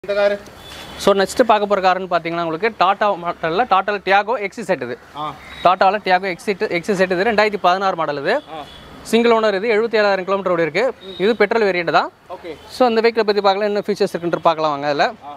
இந்த car so next பார்க்க போகிற காருன்னு பார்த்தீங்கன்னா உங்களுக்கு டாடா மாடலில் டாட்டா டியாகோ எக்ஸி செட் இது ஆ டாட்டாவில் டியாகோ எக்ஸிட் எக்ஸி செட் இது ரெண்டாயிரத்தி பதினாறு மாடல் இது ஆ சிங்கிள் ஓனர் இது எழுபத்தி ஏழாயிரம் கிலோமீட்டர் ஓடி இருக்கு இது பெட்ரோல் வேரியண்ட் தான் ஓகே ஸோ அந்த வெஹிக்கிளை பற்றி பார்க்கலாம் என்ன ஃபீச்சர்ஸ் இருக்குன்ட்டு பார்க்கலாம் வாங்க அதில் ஆ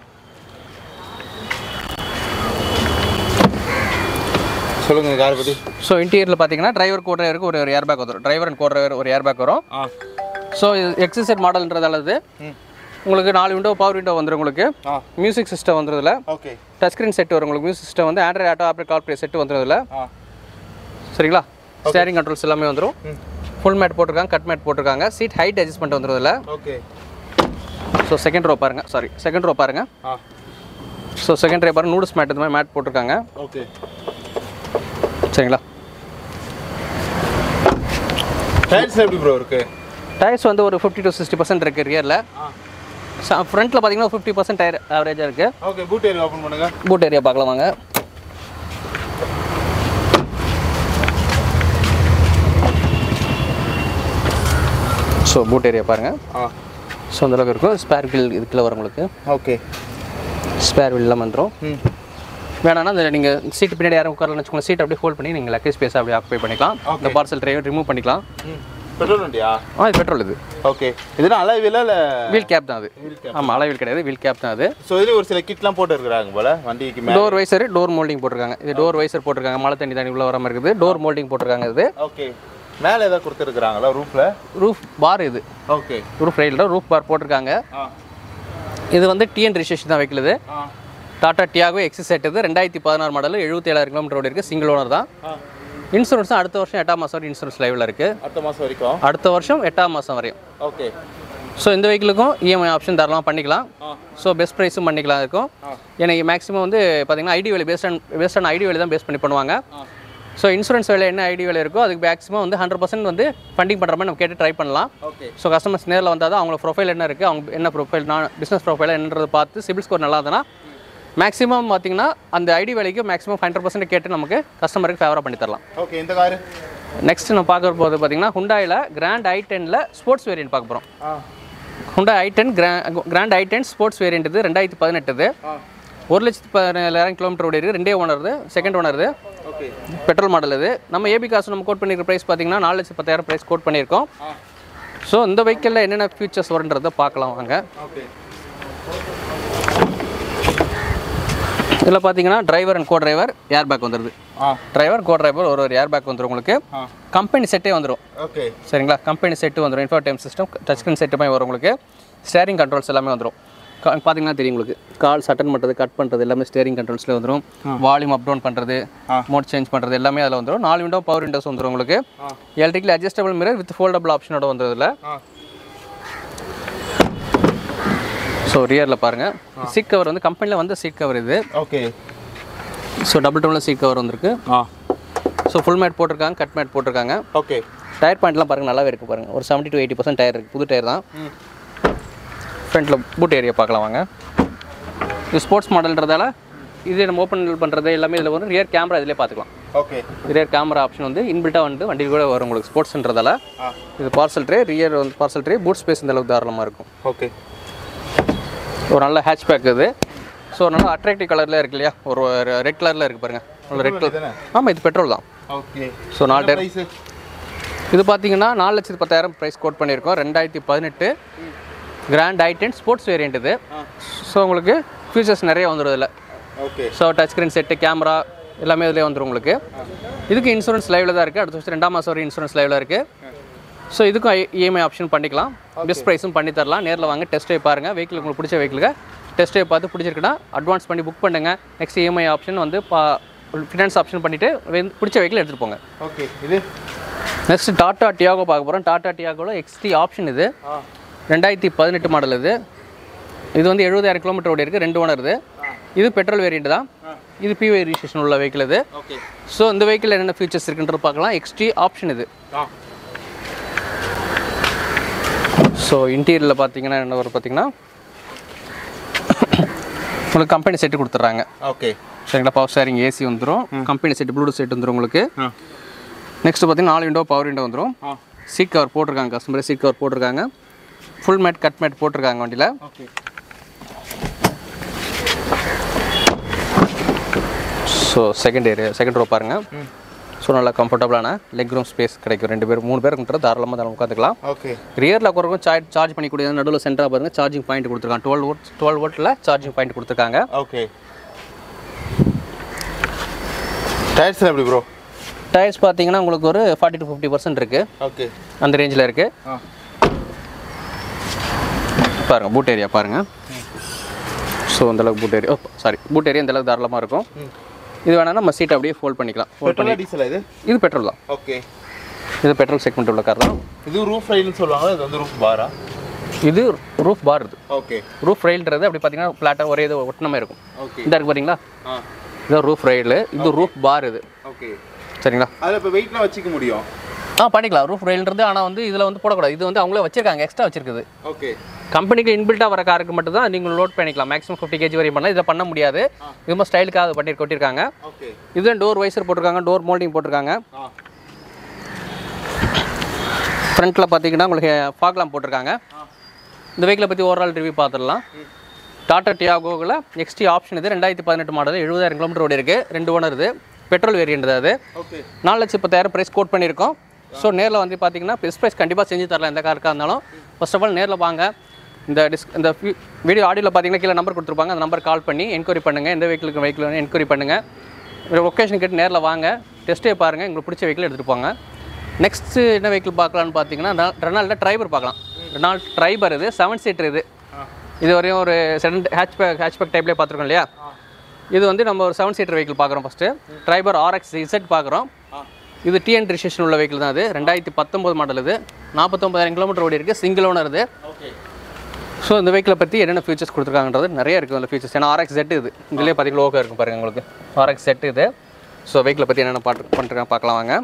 சொல்லுங்க இந்த காரை பற்றி ஸோ இன்டீரியரில் பார்த்தீங்கன்னா டிரைவர் கோ டிரைவருக்கு ஒரு ஏர் பேக் வந்துடும் டிரைவர் அண்ட் கோ டிரைவர் ஒரு ஏர் பேக் வரும் ஆ ஸோ இது எக்ஸி செட் மாடல்ன்றதால இது ம் உங்களுக்கு நாலு விண்டோ பவர் விண்டோ வந்துடும் உங்களுக்கு ஆ மியூசிக் சிஸ்டம் வந்துடுதுல ஓகே டச் ஸ்க்ரீன் செட் வரும் உங்களுக்கு மியூசிக் சிஸ்டம் வந்து Android auto Apple CarPlay set வந்துடுதுல ஆ சரிங்களா ஸ்டேரிங் கண்ட்ரோல்ஸ் எல்லாமே வந்துடும் ம் ஃபுல் மேட் போட்டிருக்காங்க கட் மேட் போட்டிருக்காங்க சீட் ஹைட் அட்ஜஸ்ட்மெண்ட் வந்துடுதுல ஓகே ஸோ செகண்ட் ரோ பாருங்க சாரி செகண்ட் ரோ பாருங்க ஆ ஸோ செகண்ட் ரோ பாருங்க நூடுல்ஸ் மேட் இந்த மாதிரி மேட் போட்டிருக்காங்க ஓகே சரிங்களா டயர்ஸ் எப்படி ப்ரோ இருக்கு டயர்ஸ் வந்து ஒரு ஃபிஃப்டி டு சிக்ஸ்டி பர்சன்ட் இருக்குது ரியரில் ஆ ஃப்ரண்ட்டில் பார்த்தீங்கன்னா ஃபிஃப்டி பர்சன்ட் டயர் ஆவரேஜாக இருக்குது ஓகே பூட் ஏரியா ஓப்பன் பண்ணுங்க பூட் ஏரியா பார்க்கலாம் வாங்க ஸோ பூட் ஏரியா பாருங்கள் ஆ ஸோ அந்தளவுக்கு இருக்கும் ஸ்பேர் வீல் இதுக்குள்ள வரும் உங்களுக்கு ஓகே ஸ்பேர் வீல்லாம் வந்துடும் ம் வேணாம்னா அந்த நீங்கள் சீட்டு பின்னாடி யாரும் உட்காரலன்னு வச்சுக்கோங்க சீட் அப்படியே ஹோல்ட் பண்ணி நீங்கள் லக்கேஜ் ஸ்பேஸ் அப்படியே ஆக்குபை பண்ணிக்கலாம் இந்த பார்சல் டிரைவர் ரிமூவ் பண்ணிக்கலாம் ம் பெட்ரோல் வண்டியா ஆ இது பெட்ரோல் இது ஓகே இதுனா அலை வீலா இல்லை வீல் கேப் தான் அது ஆமாம் அலை வீல் கிடையாது வீல் கேப் தான் அது ஸோ இதுல ஒரு சில கிட்லாம் போட்டு இருக்கிறாங்க போல வண்டிக்கு மேலே டோர் வைசர் டோர் மோல்டிங் போட்டிருக்காங்க இது டோர் வைசர் போட்டிருக்காங்க மழை தண்ணி தண்ணி உள்ள வராமல் இருக்குது டோர் மோல்டிங் போட்டிருக்காங்க இது ஓகே மேலே ஏதாவது கொடுத்துருக்குறாங்களா ரூஃபில் ரூஃப் பார் இது ஓகே ரூஃப் ரைடில் ரூஃப் பார் போட்டிருக்காங்க ஆ இது வந்து டிஎன் ரிஜிஸ்ட்ரேஷன் தான் வைக்கலுது ஆ டாடா டியாகோ எக்ஸி செட் இது ரெண்டாயிரத்தி பதினாறு மாடல் எழுபத்தி ஏழாயிரம் கிலோமீட்டர் ஓடி இருக்குது சிங்கிள் ஓனர் தான் ஆ இன்சூரன்ஸ் அடுத்த வருஷம் எட்டாம் மாதம் வரை இன்சூரன்ஸ் லைவில் இருக்குது அடுத்த மாதம் வரைக்கும் அடுத்த வருஷம் எட்டாம் மாதம் வரையும் ஓகே ஸோ இந்த வெஹிக்கிளுக்கும் இஎம்ஐ ஆப்ஷன் தரலாம் பண்ணிக்கலாம் ஆ ஸோ பெஸ்ட் ப்ரைஸும் பண்ணிக்கலாம் இருக்கும் ஆ. எனக்கு மேக்ஸிமம் வந்து பார்த்தீங்கன்னா ஐடி வேலை based on based on IT வேலை தான் பேஸ் பண்ணி பண்ணுவாங்க ஆ ஸோ இன்சூரன்ஸ் வேலை என்ன ஐடி வேலை இருக்கோ அதுக்கு மேக்ஸிமம் வந்து ஹண்ட்ரட் பர்சன்ட் வந்து ஃபண்டிங் பண்ணுற மாதிரி நம்ம கேட்டு ட்ரை பண்ணலாம் ஓகே ஸோ கஸ்டமர்ஸ் நேரில் வந்தால் தான் அவங்க ப்ரொஃபைல் என்ன இருக்குது அவங்க என்ன ப்ரொஃபைல் நான் பிஸ்னஸ் ப்ரொஃபைல் என்னன்றதை பார்த்து சிபில் ஸ்கோர் நல்லா இருந்ததுன்னா மேக்ஸிமம் பார்த்தீங்கன்னா அந்த ஐடி வேலைக்கு மேக்ஸிமம் ஹண்ட்ரட் பர்சன்ட் கேட்டு நமக்கு கஸ்டமருக்கு ஃபேவராக பண்ணி தரலாம் ஓகே இந்த காரு நெக்ஸ்ட் நம்ம பார்க்க போது பார்த்தீங்கன்னா ஹுண்டாயில் கிராண்ட் ஐ டெனில் ஸ்போர்ட்ஸ் வேரியன்ட் பார்க்க போகிறோம் ஆ Hyundai ten grand i ten sports variant இது ரெண்டாயிரத்தி பதினெட்டு ஆ ஒரு லட்சத்து பதினேழாயிரம் கிலோமீட்டர் ஓடி இருக்குது ரெண்டே ஓனர் செகண்ட் ஓனர் இது ஓகே பெட்ரோல் மாடல் இது நம்ம ஏபி காசு நம்ம கோட் பண்ணியிருக்க ப்ரைஸ் பார்த்தீங்கன்னா நாலு லட்சத்து பத்தாயிரம் ப்ரைஸ் கோட் பண்ணியிருக்கோம் ஆ ஸோ இந்த வெஹிக்கிளில் என்னென்ன ஃபீச்சர்ஸ் வருன்றதை பார்க்கலாம் வாங்க ஓகே இதில் பார்த்தீங்கன்னா driver and co driver air bag வந்துடுது ஆ டிரைவர் கோ டிரைவர் ஒரு ஒரு ஏர் பேக் வந்துடும் உங்களுக்கு ஆ கம்பெனி செட்டே வந்துடும் ஓகே சரிங்களா கம்பெனி செட்டு வந்துடும் இன்ஃபோடைம் சிஸ்டம் டச் ஸ்க்ரீன் செட்டுமே வரும் உங்களுக்கு ஸ்டேரிங் கண்ட்ரோல்ஸ் எல்லாமே வந்துடும் பார்த்தீங்கன்னா தெரியும் உங்களுக்கு கால் சட்டன் பண்ணுறது கட் பண்ணுறது எல்லாமே ஸ்டேரிங் கண்ட்ரோல்ஸில் வந்துடும் வால்யூம் அப் டவுன் பண்ணுறது ஆ. மோட் சேஞ்ச் பண்ணுறது எல்லாமே அதில் வந்துடும் நாலு விண்டோ பவர் விண்டோஸ் வந்துடும் உங்களுக்கு ஆ electrical adjustable mirror with foldable ஆப்ஷனோட வந்ததில்ல ஆ ஸோ ரியரில் பாருங்கள் சீட் கவர் வந்து கம்பெனியில் வந்து சீட் கவர் இது ஓகே ஸோ டபுள் டவுனில் சீட் கவர் வந்திருக்கு ஆ ஸோ ஃபுல் மேட் போட்டிருக்காங்க கட் மேட் போட்டிருக்காங்க ஓகே டயர் பாயிண்ட்லாம் பாருங்கள் நல்லாவே இருக்குது பாருங்கள் ஒரு seventy to eighty percent tyre இருக்குது புது டயர் தான் ம் ஃப்ரண்ட்டில் பூட் ஏரியா பார்க்கலாம் வாங்க இது ஸ்போர்ட்ஸ் மாடல்ன்றதால இது நம்ம ஓப்பன் பண்ணுறது எல்லாமே இதில் வந்து ரியர் கேமரா இதிலே பார்த்துக்கலாம் ஓகே ரியர் கேமரா ஆப்ஷன் வந்து இன்பில்ட்டாக வந்து வண்டி கூட வரும் உங்களுக்கு ஸ்போர்ட்ஸ்ன்றதால ஆ இது பார்சல் ட்ரே ரியர் வந்து பார்சல் ட்ரே பூட் ஸ்பேஸ் இந்த அளவுக்கு தாராளமாக இருக்கும் ஓகே ஒரு நல்ல ஹேட்ச் பேக் இது ஸோ நல்ல அட்ராக்டிவ் கலரில் இருக்கு இல்லையா ஒரு ரெட் கலரில் இருக்குது பாருங்கள் நல்ல ரெட் கலர் தானே ஆமாம் இது பெட்ரோல் தான் ஓகே ஸோ நாலு டயர் ப்ரைஸு இது பார்த்தீங்கன்னா நாலு லட்சத்து பத்தாயிரம் ப்ரைஸ் கோட் பண்ணியிருக்கோம் ரெண்டாயிரத்தி பதினெட்டு grand i ten sports variant இது ஆ ஸோ உங்களுக்கு ஃபீச்சர்ஸ் நிறைய வந்துடும் இதில் okay so touch screen set camera எல்லாமே இதிலே வந்துடும் உங்களுக்கு இதுக்கு இன்சூரன்ஸ் லைவில் தான் இருக்குது அடுத்த வருஷம் ரெண்டாம் மாதம் வரை இன்சூரன்ஸ் லைவில் இருக்குது ஸோ இதுக்கும் இஎம்ஐ ஆப்ஷன் பண்ணிக்கலாம் பெஸ்ட் ப்ரைஸும் பண்ணி தரலாம் நேரில் வாங்க டெஸ்ட் ட்ரைவ் பாருங்கள் வெஹிக்கிள் உங்களுக்கு பிடிச்ச வெஹிக்கிளுக்கு டெஸ்ட் ட்ரைவ் பார்த்து பிடிச்சிருக்குன்னா அட்வான்ஸ் பண்ணி புக் பண்ணுங்க நெக்ஸ்ட் இஎம்ஐ ஆப்ஷன் வந்து பா ஃபினான்ஸ் ஆப்ஷன் பண்ணிவிட்டு பிடிச்ச வெஹிக்கிள் எடுத்துகிட்டு போங்க ஓகே இது நெக்ஸ்ட் டாட்டா டியாகோ பார்க்க போகிறோம் டாட்டா டியாகோவில் எக்ஸ்டி ஆப்ஷன் இது ஆ ரெண்டாயிரத்தி பதினெட்டு மாடல் இது இது வந்து எழுபதாயிரம் கிலோமீட்டர் ஓடி இருக்குது ரெண்டு ஓனர் இது இது பெட்ரோல் வேரியண்ட் தான் இது பிவி ரிஜிஸ்ட்ரேஷன் உள்ள வெஹிக்கிள் இது ஓகே ஸோ இந்த வெஹிக்கிள் என்னென்ன ஃபீச்சர்ஸ் இருக்குன்றது பார்க்கலாம் எக்ஸ்டி ஆப்ஷன் இது ஆ ஸோ இன்டீரியரில் பார்த்தீங்கன்னா என்ன வரும் பார்த்தீங்கன்னா உங்களுக்கு கம்பெனி செட்டு கொடுத்துட்றாங்க ஓகே சரிங்களா பவர் ஷேரிங் ஏசி வந்துடும் கம்பெனி செட்டு ப்ளூடூத் செட் வந்துடும் உங்களுக்கு ஆ நெக்ஸ்ட் பார்த்தீங்கன்னா நாலு விண்டோ பவர் விண்டோ வந்துடும் ஆ சீட் கவர் போட்டிருக்காங்க கஸ்டமர் சீட் கவர் போட்டிருக்காங்க ஃபுல் மேட் கட் மேட் போட்டிருக்காங்க வண்டியில் okay so second area second row பாருங்கள் ஸோ நல்லா கம்ஃபர்டபுளான லெக் ரூம் ஸ்பேஸ் கிடைக்கும் ரெண்டு பேர் மூணு பேருக்குன்றது தாராளமாக தாராளமாக உட்காந்துக்கலாம் ஓகே ரியரில் உட்காரக்கும் சார்ஜ் சார்ஜ் பண்ணிக்கூடிய நடுவில் சென்டராக பாருங்க சார்ஜிங் பாயிண்ட் கொடுத்துருக்காங்க டுவெல் வோட் டுவெல் வோட்டில் சார்ஜிங் பாயிண்ட் கொடுத்துருக்காங்க ஓகே டயர்ஸ்லாம் எப்படி ப்ரோ டயர்ஸ் பார்த்தீங்கன்னா உங்களுக்கு ஒரு ஃபார்ட்டி டு ஃபிஃப்டி பர்சன்ட் இருக்குது ஓகே அந்த ரேஞ்சில் இருக்குது ஆ பாருங்கள் பூட் ஏரியா பாருங்கள் ஸோ அந்தளவுக்கு boot area sorry boot area அந்தளவுக்கு தாராளமாக இருக்கும் இது வேணால் நம்ம சீட் அப்படியே ஃபோல்ட் பண்ணிக்கலாம் ஃபோல்ட் பண்ணி பெட்ரோலா டீசலா இது இது பெட்ரோல் தான் ஓகே இது பெட்ரோல் செக்மெண்ட் உள்ள கார் தான் இது ரூஃப் ரைல்னு சொல்லுவாங்க இது வந்து ரூஃப் பாரா இது ரூஃப் பார் இது ஓகே ரூஃப் ரயில்ன்றது அப்படி பார்த்தீங்கன்னா ஃப்ளாட்டாக ஒரே இது ஒட்டினமே இருக்கும் ஓகே இந்த இருக்கு பார்த்தீங்களா ஆ இது ரூஃப் ரயில் இது ரூஃப் பார் இது ஓகே சரிங்களா அதில் இப்போ வெயிட்லாம் வச்சுக்க முடியும் ஆ பண்ணிக்கலாம் ரூஃப் ரயில்ன்றது ஆனால் வந்து இதில் வந்து போடக்கூடாது இது வந்து அவங்களே வச்சிருக்காங்க எக்ஸ்ட்ரா வச்சிருக்குது ஓகே கம்பெனிக்கு இன்பில்ட்டாக வர காருக்கு மட்டும் தான் நீங்கள் லோட் பண்ணிக்கலாம் மேக்ஸிமம் ஃபிஃப்டி கேஜி வரையும் பண்ணலாம் இதை பண்ண முடியாது இது மாதிரி ஸ்டைலுக்காக அது பண்ணி கொட்டியிருக்காங்க ஓகே இதுதான் டோர் வைசர் போட்டிருக்காங்க டோர் மோல்டிங் போட்டிருக்காங்க ஆ ஃப்ரண்ட்டில் பார்த்தீங்கன்னா உங்களுக்கு ஃபாக்லாம் போட்டிருக்காங்க இந்த வெஹிக்கிளை பற்றி ஓவரால் ரிவ்யூ பார்த்துடலாம் டாடா டியாகோவில் எக்ஸ்டி ஆப்ஷன் இது ரெண்டாயிரத்தி பதினெட்டு மாடல் எழுபதாயிரம் கிலோமீட்டர் ஓடி இருக்குது ரெண்டு ஓனர் இது பெட்ரோல் வேரியண்ட் அது ஓகே நாலு லட்சம் பத்தாயிரம் ப்ரைஸ் கோட் பண்ணியிருக்கோம் ஸோ நேரில் வந்து பார்த்தீங்கன்னா பெஸ்ட் ப்ரைஸ் கண்டிப்பாக செஞ்சு தரலாம் எந்த காருக்காக இருந்தாலும் ஃபர்ஸ்ட் ஆஃப் ஆல் நேரில் வாங்க இந்த டிஸ் இந்த வீடியோ ஆடியோவில் பார்த்தீங்கன்னா கீழே நம்பர் கொடுத்துருப்பாங்க அந்த நம்பர் கால் பண்ணி என்கொயரி பண்ணுங்கள் எந்த வெஹிக்கிளுக்கு வெஹிக்கிள் என்கொயரி பண்ணுங்கள் லொக்கேஷன் கேட்டு நேரில் வாங்க டெஸ்ட்டே பாருங்கள் உங்களுக்கு பிடிச்ச வெஹிக்கிள் எடுத்துகிட்டு போங்க நெக்ஸ்ட்டு என்ன வெஹிக்கிள் பார்க்கலான்னு பார்த்தீங்கன்னா ரெனால்டில் ட்ரைபர் பார்க்கலாம் ரெனால்ட் ட்ரைபர் இது செவன் சீட்டர் இது இது வரையும் ஒரு செவன் ஹேட்ச்பேக் ஹேட்ச்பேக் டைப்லேயே பார்த்துருக்கோம் இல்லையா இது வந்து நம்ம ஒரு செவன் சீட்டர் வெஹிக்கிள் பார்க்குறோம் ஃபஸ்ட்டு ட்ரைபர் ஆர்எக்ஸ் இசட் பார்க்குறோம் இது டிஎன் ரிஜிஸ்ட்ரேஷன் உள்ள வெஹிக்கிள் தான் அது ரெண்டாயிரத்தி பத்தொம்போது மாடல் இது நாற்பத்தொம்பதாயிரம் கிலோமீட்டர் ஓடி இருக்குது சிங்கிள் ஓனர் இது ஓகே ஸோ இந்த வெஹிக்கிளை பற்றி என்னென்ன ஃபீச்சர்ஸ் கொடுத்துருக்காங்கன்றது நிறைய இருக்குது அந்த ஃபீச்சர்ஸ் ஏன்னா ஆர்எக்ஸ் செட் இது இதுலேயே பார்த்தீங்கன்னா லோகோ இருக்கும் பாருங்கள் உங்களுக்கு ஆர்எக்ஸ் செட் இது ஸோ வெஹிக்கிளை பற்றி என்னென்ன பாட்டு பண்ணிருக்காங்க பார்க்கலாம் வாங்க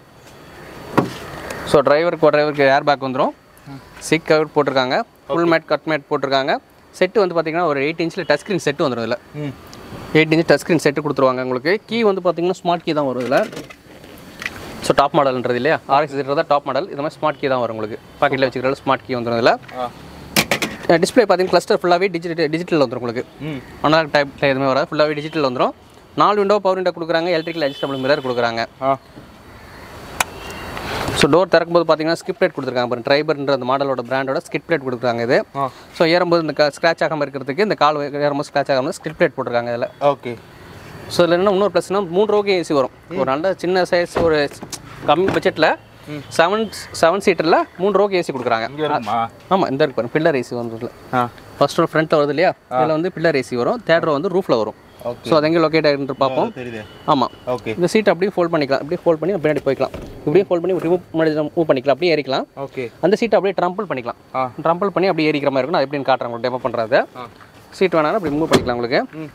ஸோ டிரைவருக்கு டிரைவருக்கு ஏர் பேக் வந்துடும் சீட் கவர் போட்டிருக்காங்க ஃபுல் மேட் கட் மேட் போட்டிருக்காங்க செட்டு வந்து பார்த்தீங்கன்னா ஒரு எயிட் இன்ச்சில் டச் ஸ்க்ரீன் செட்டு வந்துடும் இதில் ம் eight inch touch screen set கொடுத்துருவாங்க உங்களுக்கு கீ வந்து பார்த்தீங்கன்னா ஸ்மார்ட் கீ தான் வரும் இதில் ஸோ டாப் மாடல்ன்றது இல்லையா ஆர்எக்ஸ் தான் டாப் மாடல் இது மாதிரி ஸ்மார்ட் கீ தான் வரும் உங்களுக்கு பாக்கெட்டில் வச்சுக்கிற ஸ்மார்ட் கீ வந்துடும் இதில் ஆ டிஸ்பிளே பார்த்தீங்கன்னா கிளஸ்டர் ஃபுல்லாகவே டிஜிட்டல் டிஜிட்டல் வந்துடும் உங்களுக்கு ம் அனலாக் டைப் எதுவுமே வராது ஃபுல்லாகவே டிஜிட்டல் வந்துடும் நாலு விண்டோ பவர் விண்டோ கொடுக்குறாங்க எலக்ட்ரிக்கல் அட்ஜஸ்டபிள் மிரர் கொடுக்குறாங்க ஆ ஸோ டோர் திறக்கும்போது பார்த்தீங்கன்னா ஸ்கிப் பிளேட் கொடுத்துருக்காங்க பாருங்க ட்ரைபர்ன்ற அந்த மாடலோட பிராண்டோட ஸ்கிப் பிளேட் கொடுக்குறாங்க இது ஆ ஸோ ஏறும்போது இந்த ஸ்க்ராச் ஆகாமல் இருக்கிறதுக்கு இந்த கால் ஏறும்போது ஸ்க்ராச் ஆகாமல் ஸ்கிப் பிளேட் போட்டிருக்காங்க இதில் ஓகே ஸோ இதில் என்ன இன்னொரு ப்ளஸ்னா மூணு ரோக்கே ஏசி வரும் ஒரு நல்ல சின்ன சைஸ் ஒரு கம்மி பட்ஜெட்டில் செவன் செவன் சீட்டரில் மூணு ரோக்கு ஏசி கொடுக்குறாங்க இங்கே இருக்குமா ஆமாம் இந்த இருக்கு பாருங்க பில்லர் ஏசி வந்து ஆ ஃபர்ஸ்ட் ரோ ஃப்ரண்ட்டில் வருது இல்லையா இதில் வந்து பில்லர் ஏசி வரும் தேர்ட் ரோ வந்து ரூஃபில் வரும் ஓகே ஸோ அது எங்கே லொக்கேட் ஆகிட்டு பார்ப்போம் தெரியுது ஆமாம் ஓகே இந்த சீட் அப்படியே ஃபோல்ட் பண்ணிக்கலாம் அப்படியே ஃபோல்ட் பண்ணி பின்னாடி போய்க்கலாம் இப்படியே ஃபோல்ட் பண்ணி ரிமூவ் முன்னாடி மூவ் பண்ணிக்கலாம் அப்படியே ஏறிக்கலாம் ஓகே அந்த சீட்டை அப்படியே ட்ரம்பிள் பண்ணிக்கலாம் ஆ ட்ரம்பிள் பண்ணி அப்படியே ஏறிக்கிற மாதிரி இருக்கும் நான் எப்படின்னு காட்டுறேன் உங்களுக்கு டெமோ பண்ணுறது ஆ சீட் வேணாலும் அப்படி மூவ் பண்ணிக்கலாம் உங்களுக்கு ம்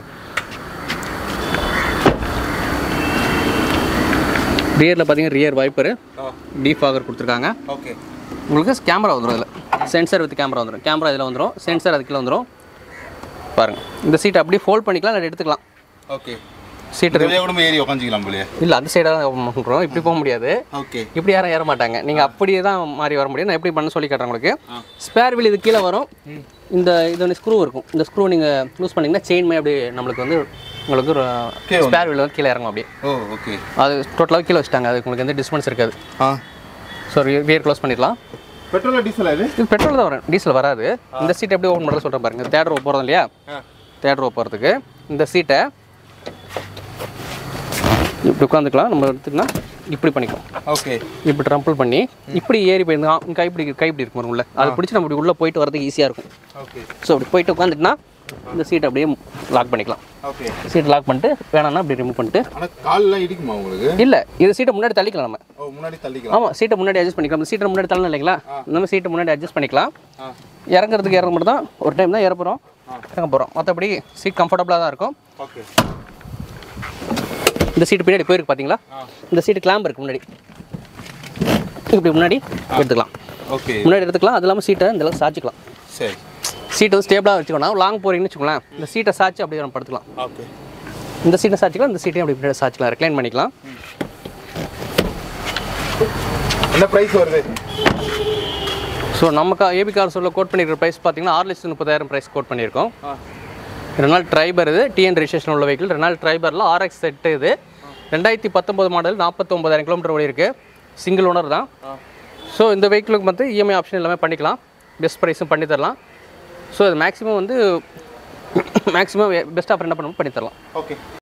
ரியரில் பார்த்தீங்கன்னா ரியர் வைப்பர் ஆ டீஃபாகர் கொடுத்துருக்காங்க ஓகே உங்களுக்கு கேமரா வந்துடும் இதில் சென்சர் வித் கேமரா வந்துடும் கேமரா இதில் வந்துடும் சென்சர் அதுக்குள்ள வந்துடும் பாருங்கள் இந்த சீட்டை அப்படியே ஃபோல்ட் பண்ணிக்கலாம் இல்லை எடுத்துக்கலாம் ஓகே சீட்டு இதுலயே கூட ஏறி உட்காந்துக்கலாம் போலயே இல்லை அந்த சைடாக தான் பண்ணுறோம் இப்படி போக முடியாது ஓகே இப்படி யாரும் ஏற மாட்டாங்க நீங்கள் அப்படியே தான் மாறி வர முடியும் நான் எப்படி பண்ண சொல்லி காட்டுறேன் உங்களுக்கு ஆ. ஸ்பேர் வீல் இது கீழே வரும் இந்த இது வந்து ஸ்க்ரூ இருக்கும் இந்த ஸ்க்ரூ நீங்கள் யூஸ் பண்ணிங்கன்னா செயின் மாதிரி அப்படியே நம்மளுக்கு வந்து உங்களுக்கு ஒரு கீழே ஸ்பேர் வீல் வந்து கீழே இறங்கும் அப்படியே ஓ ஓகே அது டோட்டலாக கீழே வச்சுட்டாங்க அது உங்களுக்கு எந்த டிஸ்டன்ஸ் இருக்காது ஆ ஸோ வியர் க்ளோஸ் பண்ணிடலாம் பெட்ரோலா டீசலா இது இது பெட்ரோல் தான் வரும் டீசல் வராது இந்த சீட் எப்படி ஓப்பன் பண்ணுறது சொல்கிறேன் பாருங்க தேர்ட் ரோ போகிறோம் இல்லையா ஆ தேர்ட் ரோ போகிறதுக்கு இந்த சீட்டை இப்படி உட்காந்துக்கலாம் நம்ம எடுத்துக்கினா இப்படி பண்ணிக்கலாம் ஓகே இப்படி ட்ரம்பிள் பண்ணி இப்படி ஏறி போயிருந்தா கை இப்படி கை இப்படி இருக்கும் பாருங்க உள்ள அதை பிடிச்சி நம்ம இப்படி உள்ளே போயிட்டு வரதுக்கு ஈஸியாக இருக்கும் ஓகே ஸோ அப்படி போயிட்டு உட்காந்துட்டுனா இந்த சீட் அப்படியே லாக் பண்ணிக்கலாம் ஓகே சீட் லாக் பண்ணிட்டு வேணாம்னா அப்படி ரிமூவ் பண்ணிட்டு ஆனா கால்லாம் இடிக்குமா உங்களுக்கு இல்லை இது சீட்டை முன்னாடி தள்ளிக்கலாம் நம்ம ஓ முன்னாடி தள்ளிக்கலாம் ஆமாம் சீட்டை முன்னாடி அட்ஜஸ்ட் பண்ணிக்கலாம் இந்த சீட்டை முன்னாடி தள்ளணும் இல்லைங்களா நம்ம சீட்டை முன்னாடி அட்ஜஸ்ட் பண்ணிக்கலாம் ஆ இறங்குறதுக்கு இறங்க மட்டும் தான் ஒரு டைம் தான் இறங்க போகிறோம் இறங்க போகிறோம் மற்றபடி சீட் கம்ஃபர்டபுளாக தான் இருக்கும் ஓகே இந்த சீட்டு பின்னாடி போயிருக்கு பார்த்தீங்களா ஆ இந்த சீட்டு கிளாம்பு இருக்குது முன்னாடி இப்படி முன்னாடி எடுத்துக்கலாம் ஓகே முன்னாடி எடுத்துக்கலாம் அது இல்லாமல் சீட்டை இந்த அளவுக்கு சாய்ச்சிக்கலாம் சரி சீட் வந்து ஸ்டேபிளாக வச்சுக்கணும் லாங் போகிறீங்கன்னு வச்சுக்கோங்களேன் இந்த சீட்டை சாய்ச்சி அப்படியே நம்ம படுத்துக்கலாம் ஓகே இந்த சீட்டை சாய்ச்சிக்கலாம் இந்த சீட்டையும் அப்படி பின்னாடி சாய்ச்சிக்கலாம் ரெக்ளைன் பண்ணிக்கலாம் என்ன ப்ரைஸ் வருது ஸோ நம்ம கா ஏபி கார் சொல்ல கோட் பண்ணியிருக்கிற ப்ரைஸ் பார்த்தீங்கன்னா ஆறு லட்சத்து முப்பதாயிரம் ப்ரைஸ் கோட் பண்ணியிருக்கோம் ஆ ரெனால் ட்ரைபர் இது டிஎன் ரெஜிஸ்ட்ரேஷன் உள்ள வெஹிக்கிள் ரெனால் ட்ரைபரில் ஆர்எக்ஸ் செட்டு இது ரெண்டாயிரத்தி பத்தொம்போது மாடல் நாற்பத்தொம்பதாயிரம் கிலோமீட்டர் ஓடி இருக்கு சிங்கிள் ஓனர் தான் ஸோ இந்த வெஹிக்கிளுக்கு வந்து இஎம்ஐ ஆப்ஷன் எல்லாமே பண்ணிக்கலாம் பெஸ்ட் ப்ரைஸும் பண்ணி தரலாம் ஸோ இது மேக்ஸிமம் வந்து மேக்ஸிமம் பெஸ்ட் ஆஃபர் என்ன பண்ணணும் பண்ணி தரலாம் ஓகே